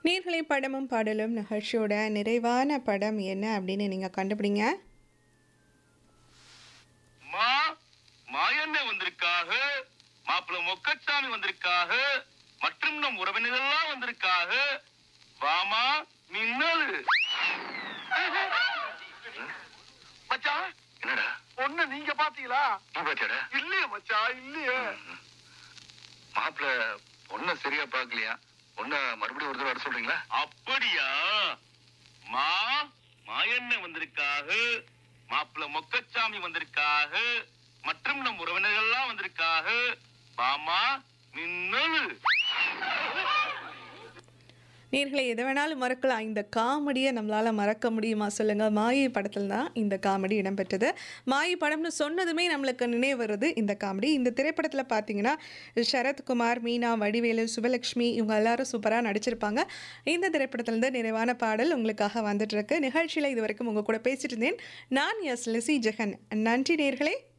நேர்களை படமும் பாடலும் நிகழ்ச்சியோட நிறைவான படம் என்ன அப்படின்னு நீங்கள் கண்டுபிடிங்க மா மாயண்ணே வந்திருக்காக மாப்பிள்ள மொக்கச்சாமி வந்திருக்காக மற்றும் நம் உறவினர்கள்லாம் வந்திருக்காக வாமா மின்னல் மச்சான் என்னடா பொண்ணு நீங்க பாத்தீங்களா நீ பாத்தியாடா இல்லையே மச்சான் இல்லையே மாப்பிள்ள பொண்ண சரியா பாக்கலையா பொண்ண மறுபடியும் ஒரு தடவை வர சொல்றீங்களா அப்படியா மா மாயண்ணே வந்திருக்காக மாப்பிள்ள மொக்கச்சாமி வந்திருக்காக மற்றும் நம் உறவினர்கள்லாம் வந்திருக்காக வாமா மின்னல் நேர்களை எதை வேணாலும் மறக்கலாம் இந்த காமெடியை நம்மளால் மறக்க முடியுமா சொல்லுங்கள் மாயை படத்தில் தான் இந்த காமெடி இடம்பெற்றது மாயை படம்னு சொன்னதுமே நம்மளுக்கு நினைவு வருது இந்த காமெடி இந்த திரைப்படத்தில் பார்த்தீங்கன்னா சரத்குமார் மீனா வடிவேலு சுபலக்ஷ்மி இவங்க எல்லாரும் சூப்பராக நடிச்சிருப்பாங்க இந்த திரைப்படத்திலேருந்து நிறைவான பாடல் உங்களுக்காக வந்துட்டு இருக்கு நிகழ்ச்சியில் இது வரைக்கும் உங்கள் கூட பேசிட்டு இருந்தேன் நான் எஸ் லெசி ஜெகன் நன்றி நேர்களே